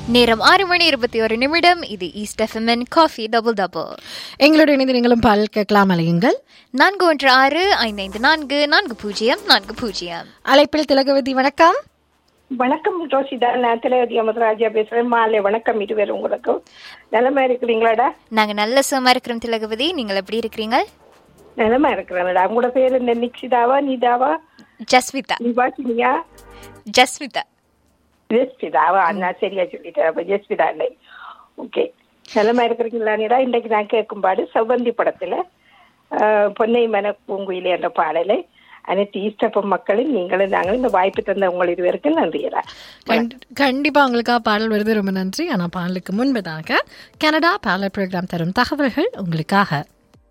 நேரம் ஆறு மணி இருபத்தி ஒரு நிமிடம் இது ஈஸ்ட் எஃப்எம்என் காஃபி டபுள் டபுள் எங்களோட இணைந்து நீங்களும் பால் கேட்கலாம் அலையுங்கள் நான்கு ஒன்று ஆறு ஐந்து ஐந்து நான்கு நான்கு பூஜ்ஜியம் நான்கு பூஜ்ஜியம் அழைப்பில் திலகவதி வணக்கம் வணக்கம் ரோஷிதா நான் திலகதி அமர்ராஜா பேசுறேன் மாலை வணக்கம் இருவர் உங்களுக்கும் நிலமா இருக்கிறீங்களாடா நாங்க நல்ல சுகமா இருக்கிறோம் திலகவதி நீங்கள் எப்படி இருக்கிறீங்க நிலமா இருக்கிறேன்டா உங்களோட பேர் என்ன நிக்ஷிதாவா நீதாவா ஜஸ்விதா நிவாசினியா ஜஸ்விதா ஜெஸ்பிதாவா நான் சரியா சொல்லிட்டேன் அப்ப ஜெஸ்பிதா இல்லை ஓகே நிலமா இருக்கிறீங்களா நீடா இன்றைக்கு நான் கேட்கும் பாடு செவ்வந்தி படத்துல ஆஹ், பொன்னை மன பூங்குயிலே என்ற பாடலை அனைத்து ஈஸ்டப்ப மக்களும் நீங்களும் நாங்களும் இந்த வாய்ப்பு தந்த உங்கள் இருவருக்கும் நன்றியடா கண்டி- கண்டிப்பா உங்களுக்காக பாடல் வருது ரொம்ப நன்றி ஆனா பாடலுக்கு முன்பதாக கனடா பாலர் ப்ரோக்ராம் தரும் தகவல்கள் உங்களுக்காக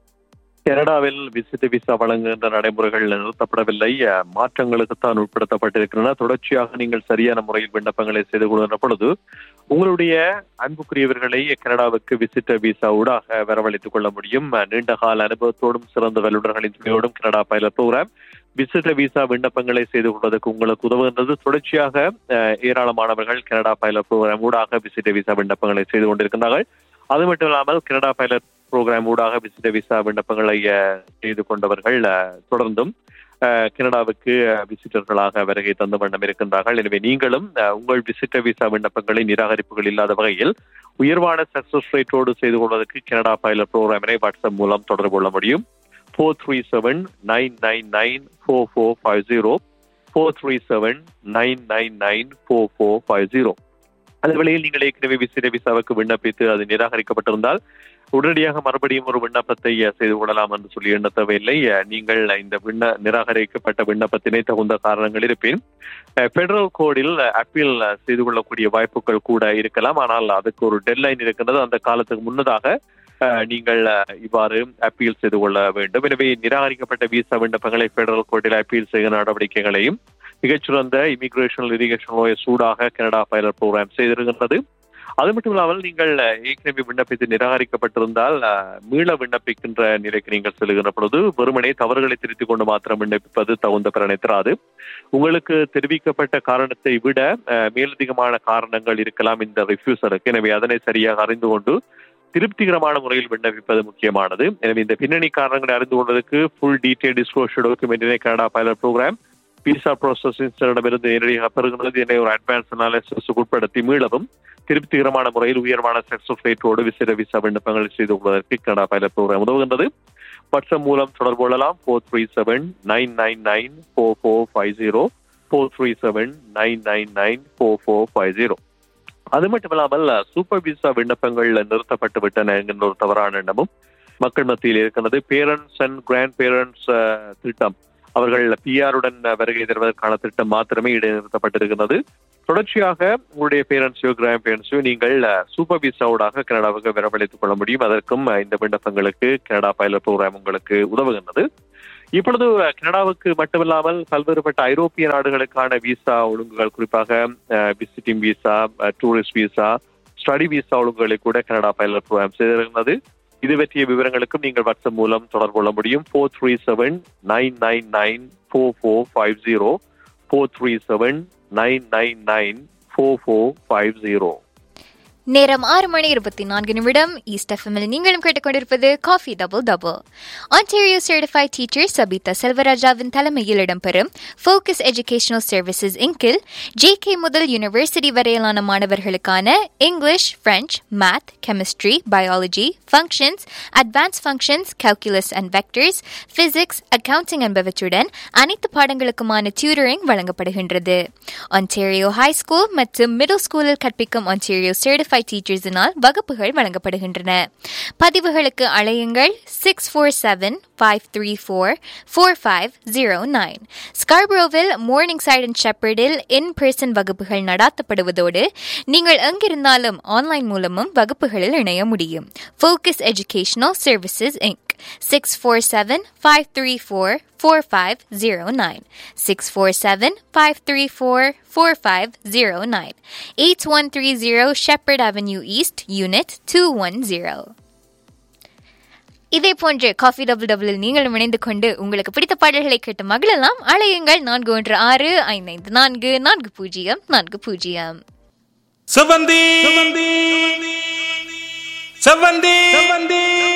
கனடாவில் விசிட் விசா வழங்குகின்ற நடைமுறைகள் நிறுத்தப்படவில்லை அஹ், மாற்றங்களுக்குத்தான் உட்படுத்தப்பட்டிருக்கின்றன தொடர்ச்சியாக நீங்கள் சரியான முறையில் விண்ணப்பங்களை செய்து கொள்கின்ற பொழுது உங்களுடைய அன்புக்குரியவர்களை கனடாவுக்கு விசிட் விசா ஊடாக வரவழைத்துக் கொள்ள முடியும் அஹ், நீண்ட கால அனுபவத்தோடும் சிறந்த வல்லுநர்களின் துணையோடும் Canada pilot programme visit visa விண்ணப்பங்களை செய்து கொள்வதற்கு உங்களுக்கு உதவுகின்றது தொடர்ச்சியாக அஹ், ஏராளமானவர்கள் கனடா பைலட் ப்ரோக்ராம் ஊடாக விசிட் விசா விண்ணப்பங்களை செய்து கொண்டிருக்கின்றார்கள் அது மட்டும் இல்லாமல் கனடா பைலட் ப்ரோக்ராம் ஊடாக விசிட்ட விசா விண்ணப்பங்களை அஹ், செய்து கொண்டவர்கள் அஹ், தொடர்ந்தும் அஹ், கனடாவுக்கு அஹ், விசிட்டர்களாக வருகை தந்த வண்ணம் இருக்கின்றார்கள் எனவே நீங்களும் அஹ், உங்கள் விசிட்ட விசா விண்ணப்பங்களை நிராகரிப்புகள் இல்லாத வகையில் உயர்வான சக்சஸ் ரேட்டோடு செய்து கொள்வதற்கு கனடா பைலட் ப்ரோக்ராமினை வாட்ஸ்அப் மூலம் தொடர்பு கொள்ள முடியும் four three seven nine nine nine four four five zero four three seven nine nine nine four four five zero அந்த வேளையில் நீங்கள் ஏற்கனவே விசிற விசாவுக்கு விண்ணப்பித்து அது நிராகரிக்கப்பட்டிருந்தால் உடனடியாக மறுபடியும் ஒரு விண்ணப்பத்தை அஹ், செய்து கொள்ளலாம் என்று சொல்லி எண்ண தேவையில்லை அஹ், நீங்கள் இந்த விண்ண நிராகரிக்கப்பட்ட விண்ணப்பத்தினை தகுந்த காரணங்கள் இருப்பின் பெடரல் கோடில் அப்பீல் செய்து கொள்ளக்கூடிய வாய்ப்புகள் கூட இருக்கலாம் ஆனால் அதுக்கு ஒரு டெட்லைன் இருக்கின்றது அந்த காலத்துக்கு முன்னதாக அஹ், நீங்கள் அஹ், இவ்வாறு அப்பீல் செய்து கொள்ள வேண்டும் எனவே நிராகரிக்கப்பட்ட விசா விண்ணப்பங்களை பெடரல் கோர்ட்டில் அப்பீல் செய்கிற நடவடிக்கைகளையும் மிகச்சிறந்த இமிகிரேஷன் இரிகேஷன் லோய சூடாக கனடா பைலட் ப்ரோக்ராம் செய்திருக்கின்றது அது மட்டும் இல்லாமல் நீங்கள் அஹ், ஏற்கனவே விண்ணப்பித்து நிராகரிக்கப்பட்டிருந்தால் அஹ், மீள விண்ணப்பிக்கின்ற நிலைக்கு நீங்கள் செல்கின்ற பொழுது வெறுமனே தவறுகளை திருத்திக் கொண்டு மாத்திரம் விண்ணப்பிப்பது தகுந்த பலனை தராது உங்களுக்கு தெரிவிக்கப்பட்ட காரணத்தை விட அஹ், மேலதிகமான காரணங்கள் இருக்கலாம் இந்த ரிஃப்யூசருக்கு எனவே அதனை சரியாக அறிந்து கொண்டு திருப்திகரமான முறையில் விண்ணப்பிப்பது முக்கியமானது எனவே இந்த பின்னணி காரணங்களை அறிந்து கொள்வதற்கு ஃபுல் டீடைல் டிஸ்க்ளோஷர் டாக்குமெண்டினை கனடா பைலட் ப்ரோக்ராம் விசா ப்ராசஸிங்கிடமிருந்து நேரடியாக பெறுகிறது என்னை ஒரு அட்வான்ஸ் அனாலிசிஸ் உட்படுத்தி மீளவும் திருப்திகரமான முறையில் உயர்வான சக்சஸ் ரேட்டோடு விசிற விசா விண்ணப்பங்களை செய்து கொள்வதற்கு கனடா பைலட் ப்ரோக்ராம் உதவுகின்றது வாட்ஸ்அப் மூலம் தொடர்பு கொள்ளலாம் four three seven nine nine nine four four five zero four three seven nine nine nine four four five zero அது மட்டுமில்லாமல் சூப்பர் விசா விண்ணப்பங்கள் நிறுத்தப்பட்டு விட்டன என்கின்ற ஒரு தவறான எண்ணமும் மக்கள் மத்தியில் இருக்கிறது பேரண்ட்ஸ் அண்ட் கிராண்ட் பேரண்ட்ஸ் திட்டம் அவர்கள் பிஆருடன் வருகை தருவதற்கான திட்டம் மாத்திரமே இடைநிறுத்தப்பட்டிருக்கிறது தொடர்ச்சியாக உங்களுடைய பேரண்ட்ஸையோ கிராண்ட் பேரண்ட்ஸையோ நீங்கள் சூப்பர் விசாவோடாக கனடாவுக்கு வரவழைத்துக் கொள்ள முடியும் அதற்கும் அஹ், இந்த விண்ணப்பங்களுக்கு கனடா பைலட் ப்ரோக்ராம் உங்களுக்கு உதவுகின்றது இப்பொழுது அஹ், கனடாவுக்கு மட்டுமில்லாமல் பல்வேறுபட்ட ஐரோப்பிய நாடுகளுக்கான விசா ஒழுங்குகள் குறிப்பாக visiting visa tourist visa study visa ஒழுங்குகளை கூட கனடா பைலட் ப்ரோக்ராம் செய்திருக்கிறது இது பற்றிய விவரங்களுக்கும் நீங்கள் வாட்ஸ்அப் மூலம் தொடர்பு கொள்ள முடியும் four three seven nine nine nine four four five zero four three seven nine nine nine four four five zero நேரம் ஆறு மணி இருபத்தி நான்கு நிமிடம் ஈஸ்ட் எஃப்எம்மில் நீங்களும் கேட்டுக்கொண்டிருப்பது coffee double double Ontario certified teacher Sabitha செல்வராஜாவின் தலைமையில் இடம்பெறும் ஃபோக்கஸ் எஜுகேஷனல் சர்வீசஸ் இங்கில் ஜேகே முதல் யூனிவர்சிட்டி வரையிலான மாணவர்களுக்கான English French math chemistry biology functions advance functions calculus and vectors physics accounting என்பவற்றுடன் அனைத்து பாடங்களுக்குமான டியூட்டரிங் வழங்கப்படுகின்றது ஒன்டேரியோ ஹை ஸ்கூல் மற்றும் மிடில் ஸ்கூலில் கற்பிக்கும் ஒன்டேரியோ சர்டிஃபைட் டீச்சர்ஸினால் வகுப்புகள் வழங்கப்படுகின்றன பதிவுகளுக்கு அழையுங்கள் six four seven five three four four five zero nine ஸ்கார்பரோவில் Morningside and ஷெப்பர்டில் in person வகுப்புகள் நடாத்தப்படுவதோடு நீங்கள் எங்கிருந்தாலும் ஆன்லைன் மூலமும் வகுப்புகளில் இணைய முடியும் Focus Educational Services Inc six four seven five three four four five zero nine six four seven five three four four five zero nine eight one three zero Shepherd Avenue East unit two one zero இதே போன்று coffee double டபுளில் நீங்களும் இணைந்து கொண்டு உங்களுக்கு பிடித்த பாடல்களை கேட்டு மகிழலாம் அழையுங்கள் நான்கு ஒன்று ஆறு ஐந்து ஐந்து நான்கு நான்கு பூஜ்ஜியம் நான்கு பூஜ்ஜியம் செவ்வந்தி செவ்வந்தி செவ்வந்தி செவ்வந்தி